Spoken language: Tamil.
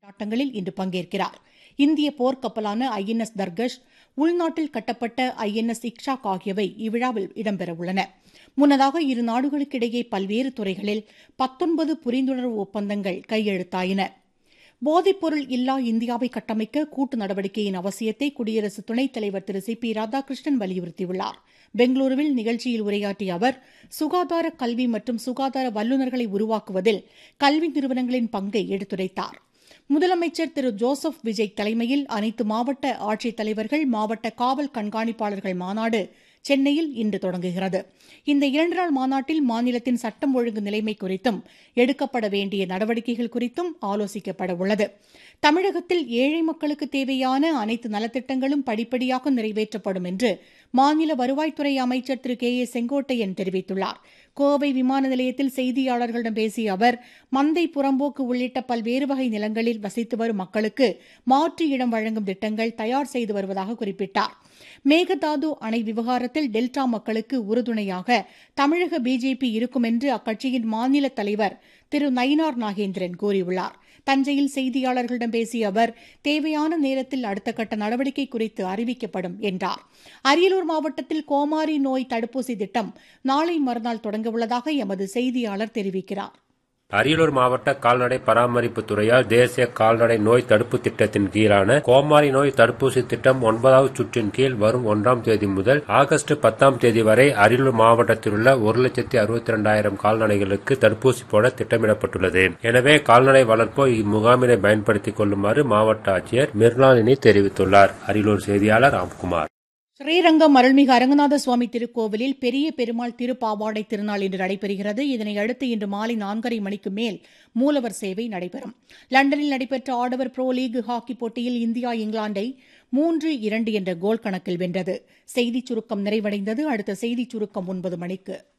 கொண்டாட்டங்களில் இன்று பங்கேற்கிறார் இந்திய போர்க்கப்பலான ஐஎன்எஸ் தர்கஷ் உள்நாட்டில் கட்டப்பட்ட ஐஎன்எஸ் இக்ஷாக் ஆகியவை இவ்விழாவில் இடம்பெறவுள்ளன முன்னதாக இரு நாடுகளுக்கிடையே பல்வேறு துறைகளில் பத்தொன்பது புரிந்துணர்வு ஒப்பந்தங்கள் கையெழுத்தாயின போதைப்பொருள் இல்லா இந்தியாவை கட்டமைக்க கூட்டு நடவடிக்கையின் அவசியத்தை குடியரசு துணைத் தலைவர் திரு சி பி ராதாகிருஷ்ணன் வலியுறுத்தியுள்ளார் பெங்களூருவில் நிகழ்ச்சியில் உரையாற்றிய அவர் சுகாதார கல்வி மற்றும் சுகாதார வல்லுநர்களை உருவாக்குவதில் கல்வி நிறுவனங்களின் பங்கை எடுத்துரைத்தார் முதலமைச்சர் திரு ஜோசப் விஜய் தலைமையில் அனைத்து மாவட்ட ஆட்சித் தலைவர்கள் மாவட்ட காவல் கண்காணிப்பாளர்கள் மாநாடு சென்னையில் இன்று தொடங்குகிறது இந்த இரண்டு நாள் மாநாட்டில் மாநிலத்தின் சட்டம் ஒழுங்கு நிலைமை குறித்தும் எடுக்கப்பட வேண்டிய நடவடிக்கைகள் குறித்தும் ஆலோசிக்கப்பட உள்ளது தமிழகத்தில் ஏழை மக்களுக்கு தேவையான அனைத்து நலத்திட்டங்களும் படிப்படியாக நிறைவேற்றப்படும் என்று மாநில வருவாய்த்துறை அமைச்சர் திரு கே ஏ செங்கோட்டையன் தெரிவித்துள்ளார் கோவை விமான நிலையத்தில் செய்தியாளர்களிடம் பேசிய அவர் மந்தை புறம்போக்கு உள்ளிட்ட பல்வேறு வகை நிலங்களில் வசித்து வரும் மக்களுக்கு மாற்று இடம் வழங்கும் திட்டங்கள் தயார் செய்து வருவதாக குறிப்பிட்டார் மேகதாது அணை விவகாரத்தில் டெல்டா மக்களுக்கு உறுதுணையாக தமிழக பிஜேபி இருக்கும் என்று அக்கட்சியின் மாநில தலைவர் திரு நயினார் நாகேந்திரன் கூறியுள்ளார் தஞ்சையில் செய்தியாளர்களிடம் பேசிய அவர் தேவையான நேரத்தில் அடுத்த கட்ட நடவடிக்கை குறித்து அறிவிக்கப்படும் என்றார் அரியலூர் மாவட்டத்தில் கோமாரி நோய் தடுப்பூசி திட்டம் நாளை மறுநாள் தொடங்கவுள்ளதாக எமது செய்தியாளர் தெரிவிக்கிறார் அரியலூர் மாவட்ட கால்நடை பராமரிப்பு துறையால் தேசிய கால்நடை நோய் தடுப்பு திட்டத்தின் கீழான கோமாரி நோய் தடுப்பூசி திட்டம் ஒன்பதாவது சுற்றின் கீழ் வரும் ஒன்றாம் தேதி முதல் ஆகஸ்ட் பத்தாம் தேதி வரை அரியலூர் மாவட்டத்தில் உள்ள ஒரு லட்சத்தி அறுபத்தி இரண்டாயிரம் கால்நடைகளுக்கு தடுப்பூசி போட திட்டமிடப்பட்டுள்ளது எனவே கால்நடை வளர்ப்போர் இம்முகாமினை பயன்படுத்திக் கொள்ளுமாறு மாவட்ட ஆட்சியர் மிர்லாலினி தெரிவித்துள்ளார் அரியலூர் செய்தியாளர் ராம்குமார் ஸ்ரீரங்கம் அருள்மிகு அரங்கநாத சுவாமி திருக்கோவிலில் பெரிய பெருமாள் திருப்பாவாடை திருநாள் இன்று நடைபெறுகிறது இதனையடுத்து இன்று மாலை நான்கரை மணிக்கு மேல் மூலவர் சேவை நடைபெறும் லண்டனில் நடைபெற்ற ஆடவர் புரோ லீக் ஹாக்கி போட்டியில் இந்தியா இங்கிலாந்தை மூன்று இரண்டு என்ற கோல் கணக்கில் வென்றது செய்திச் சுருக்கம் நிறைவடைந்தது அடுத்த செய்திச் சுருக்கம் ஒன்பது மணிக்கு